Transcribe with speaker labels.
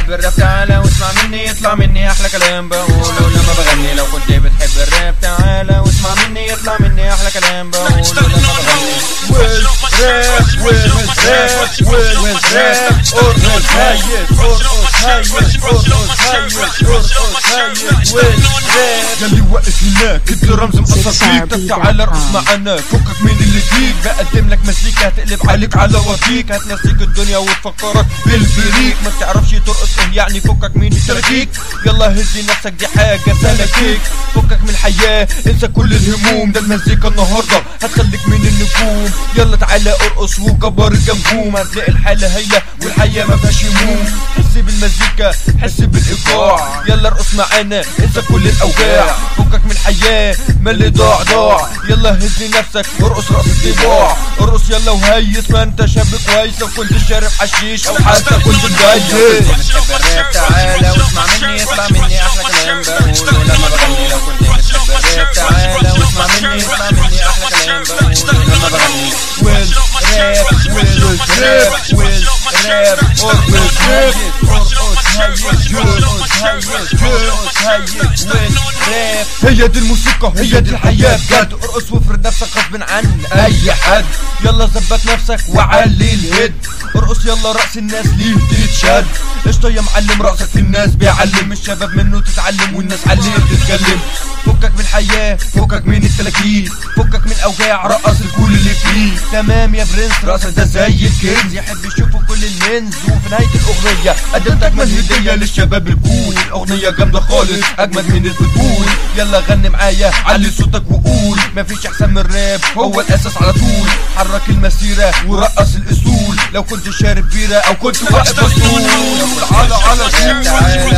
Speaker 1: بتحب الراب تعالى واسمع مني يطلع مني احلى كلام بقوله لما بغني لو كنت بتحب الراب تعالى واسمع مني يطلع مني احلى كلام بقوله لما بغني
Speaker 2: والراب والراب والراب ارقص هيس ارقص هيس ارقص هيس ارقص هيس والراب
Speaker 1: قال لي واقف هناك انت رمز مقصر فيك طب تعالى ارقص معانا فكك من اللي فيك بقدم لك مزيكا هتقلب عليك على وفيك هتنسيك الدنيا وتفكرك بالفريق ما بتعرفش ترقص ايه يعني فكك من التراكيك يلا هزي نفسك دي حاجه سلكيك فكك من الحياه انسى كل الهموم ده المزيكا النهارده هتخليك من النجوم يلا تعالى ارقص وكبر الجمجوم هتلاقي الحاله هايله والحياه ما فيهاش هموم حس بالمزيكا حس بالايقاع يلا ارقص معانا انسى كل الاوجاع فكك من الحياه ما اللي ضاع ضاع يلا هز نفسك وارقص رقص الطباع ارقص يلا وهيس ما انت شاب كويس لو كنت شارب حشيش او حتى كنت مجيد بتحب الراب تعالى واسمع مني يطلع مني احلى كلام بقوله لما بغني لو كنت بتحب الراب تعالى واسمع مني يطلع مني احلى كلام بقوله لما بغني والراب والراب والراب ارقص هيس ارقص هيس ارقص هيس ارقص هيس والراب هي دي الموسيقى هي دي الحياة بجد ارقص وافرد نفسك غصب عن اي حد يلا ظبط نفسك وعلي الهيد ارقص يلا رأس الناس ليه تتشد قشطة يا معلم رأسك في الناس بيعلم الشباب منه تتعلم والناس عليه تتكلم فكك من الحياة فكك من التلاكيد فكك من الاوجاع رقص الكل اللي فيه تمام يا برنس رأسك ده زي الكنز يحب يشوفه كل المنز وفي نهاية الاغنية قدمت اجمل هدية للشباب الكول الاغنية جامدة خالص اجمد من الفتول يلا غني معايا علي صوتك وقول مفيش احسن من الراب هو الاساس على طول حرك المسيرة ورقص الاصول لو كنت شارب بيرة او كنت واقف مسؤول على على طول